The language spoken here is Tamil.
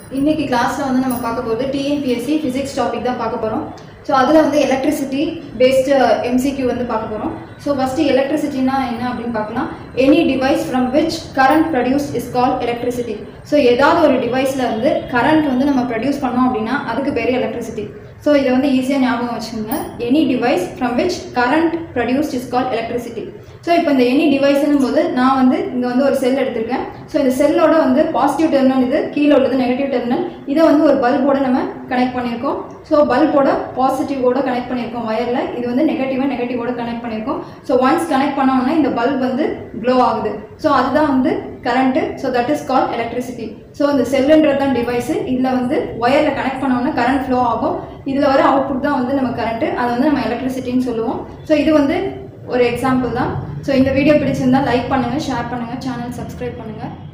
இன்னைக்கு கிளாஸில் வந்து நம்ம பார்க்க போகிறது டிஎன்பிஎஸ்சி ஃபிசிக்ஸ் டாபிக் தான் பார்க்க போகிறோம் ஸோ அதில் வந்து எலக்ட்ரிசிட்டி பேஸ்டு எம்சிக்யூ வந்து பார்க்க போகிறோம் ஸோ ஃபஸ்ட்டு எலக்ட்ரிசிட்டினா என்ன அப்படின்னு பார்க்கலாம் any device from which current produce is call electricity so ஏதாவது ஒரு டிவைஸில் இருந்து கரண்ட் வந்து நம்ம ப்ரொடியூஸ் பண்ணோம் அப்படின்னா அதுக்கு பேர் எலக்ட்ரிசிட்டி ஸோ இதை வந்து ஈஸியாக ஞாபகம் வச்சுக்கோங்க any device from which current produced is call electricity so இப்போ இந்த எனி டிவைஸ்னும் போது நான் வந்து இங்கே வந்து ஒரு செல் எடுத்திருக்கேன் ஸோ இந்த செல்லோட வந்து பாசிட்டிவ் டெர்மினல் இது கீழே உள்ளது நெகட்டிவ் டெர்மினல் இதை வந்து ஒரு பல்போட நம்ம கனெக்ட் பண்ணியிருக்கோம் ஸோ பல்போட பாசிட்டிவோட கனெக்ட் பண்ணியிருக்கோம் வயரில் இது வந்து நெகட்டிவாக நெகட்டிவோட கனெக்ட் பண்ணியிருக்கோம் ஸோ ஒன்ஸ் கனெக்ட் பண்ணோம்னா இந்த பல்ப் வந்து க்ளோ ஆகுது ஸோ அதுதான் வந்து current so that is call electricity so இந்த செல்லுன்றது தான் டிவைஸு இதில் வந்து ஒயரில் கனெக்ட் பண்ணோம்னா கரண்ட் ஃப்ளோ ஆகும் இதில் வர அவுட்புட் தான் வந்து நம்ம கரண்ட்டு அதை வந்து நம்ம எலக்ட்ரிசிட்டின்னு சொல்லுவோம் ஸோ இது வந்து ஒரு எக்ஸாம்பிள் தான் ஸோ இந்த வீடியோ பிடிச்சிருந்தா லைக் பண்ணுங்கள் ஷேர் பண்ணுங்கள் சேனல் சப்ஸ்கிரைப் பண்ணுங்கள்